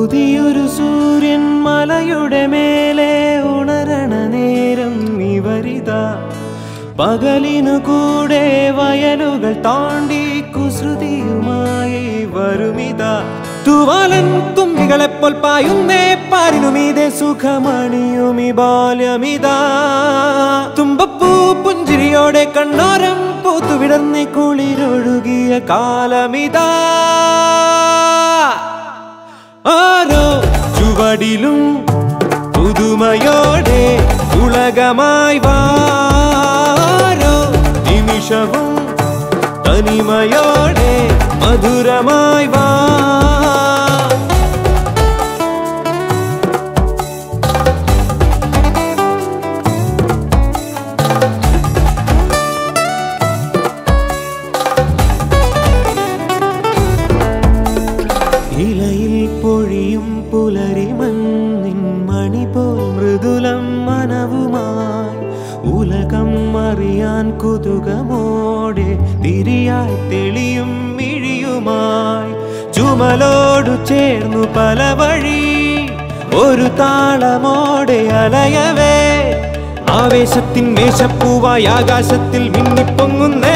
പുതിയൊരു സൂര്യൻ മലയുടെ മേലെ ഉണരണ നേരം ഇവരിതാ പകലിനു കൂടെ വയലുകൾ താണ്ടി കുസൃതിയുമായി വരുമിതാ തുവാലൻ തുമ്പികളെപ്പോൾ പായുന്നേ പാരിനുമീതെ സുഖമണിയുമി ബാല്യമിതാ തുമ്പപ്പൂ പുഞ്ചിരിയോടെ കണ്ണോരം പൂത്തുവിടർന്ന് കുളിരൊഴുകിയ കാലമിതാ ആരോ ചുവടിലും പുതുമയോടെ ഉലകമായി വാരോ നിമിഷവും തനിമയോടെ മധുരമായി വാ ഇലയിൽ പൊഴിയും പുലരി മഞ്ഞിൻ മണി പോൽ മൃദുലം മനവുമായി ഉലകം അറിയാൻ കുതുകമോടെ തിരിയായി തെളിയും മിഴിയുമായി ചുമലോടു ചേർന്നു പല വഴി ഒരു താളമോടെ അലയവേ ആവേശത്തിൻ മേശപ്പൂവായി ആകാശത്തിൽ മിന്നിപ്പൊങ്ങുന്നേ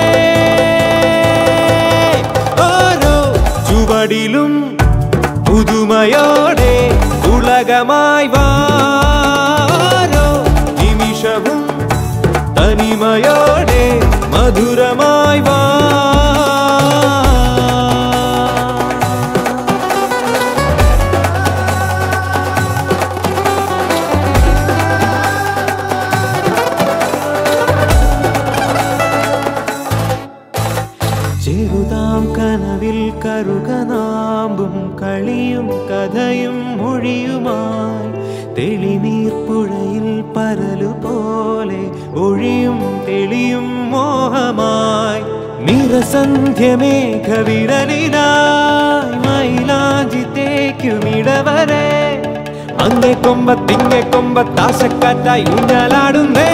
ഓരോ ചുവടിലും പുതുമയോടെ ഉലകമായി വാരോ നിമിഷവും തനിമയോടെ മധുരമായി വാ ചെറുതാം കനവിൽ കറുകനാമ്പും കളിയും കഥയും മൊഴിയുമായി തെളിനീർപ്പുഴയിൽ പരലു പോലെ ഒഴിയും തെളിയും മോഹമായി നിറസന്ധ്യമേഘവിരലിലായി മൈലാഞ്ചി തേക്കുമിടവരെ അങ്ങെ കൊമ്പത്തിങ്ങെ കൊമ്പത്താശക്കാറ്റായി ഊഞ്ഞാലാടുന്നേ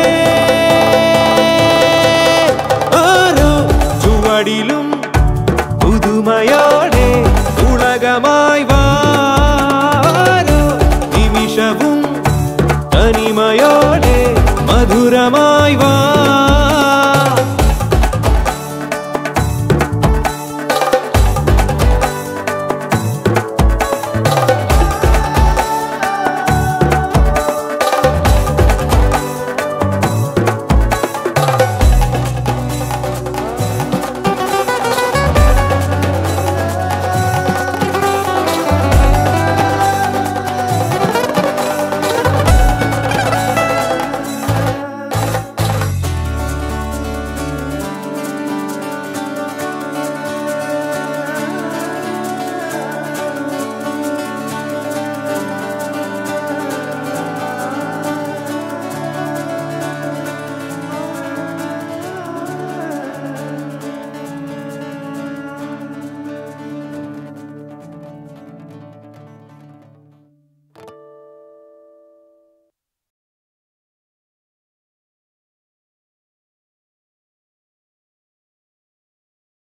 ഓരോ ചുവടിലും പുതുമയോടെ ഉലകമായി